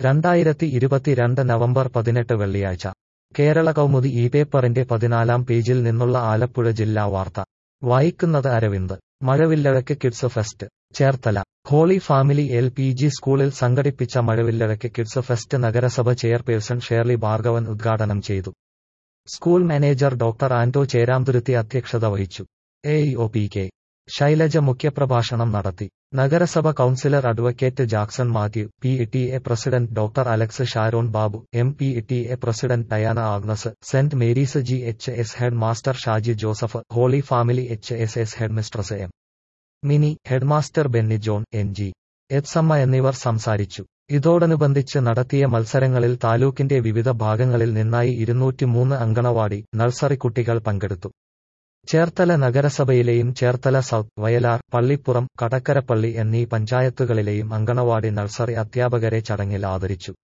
രണ്ടായിരത്തി ഇരുപത്തിരണ്ട് നവംബർ പതിനെട്ട് വെള്ളിയാഴ്ച കേരള കൗമുദി ഈ പേപ്പറിന്റെ പതിനാലാം പേജിൽ നിന്നുള്ള ആലപ്പുഴ ജില്ലാ വാർത്ത വായിക്കുന്നത് Aravind Mazhavillazhaku kids fest Cherthala Holy Family L P G സ്കൂളിൽ സംഘടിപ്പിച്ച മഴവില്ലഴക്ക് കിഡ്സ് ഫെസ്റ്റ് നഗരസഭ ചെയർപേഴ്സൺ ഷേർലി ഭാർഗവൻ ഉദ്ഘാടനം ചെയ്തു school manager doctor Anto Cheramthuruthi അധ്യക്ഷത വഹിച്ചു A O P K Shailaja മുഖ്യപ്രഭാഷണം നടത്തി നഗരസഭ councillor advocate Jackson Mathew P T A president doctor Alex Sharon Babu M P T A president Diana Agnes saint Mary's G H S head master Shaji Joseph Holy family H S S head mistress M Mini headmaster Benny John N G Elsamma എന്നിവർ സംസാരിച്ചു ഇതോടനുബന്ധിച്ച് നടത്തിയ മത്സരങ്ങളിൽ താലൂക്കിന്റെ വിവിധ ഭാഗങ്ങളിൽ നിന്നായി ഇരുന്നൂറ്റിമൂന്ന് anganwadi nursery കുട്ടികൾ പങ്കെടുത്തു ചേർത്തല നഗരസഭയിലെയും ചേർത്തല സൗത്ത് വയലാർ പള്ളിപ്പുറം കടക്കരപ്പള്ളി എന്നീ പഞ്ചായത്തുകളിലെയും അങ്കണവാടി നഴ്സറി അധ്യാപകരെ ചടങ്ങിൽ ആദരിച്ചു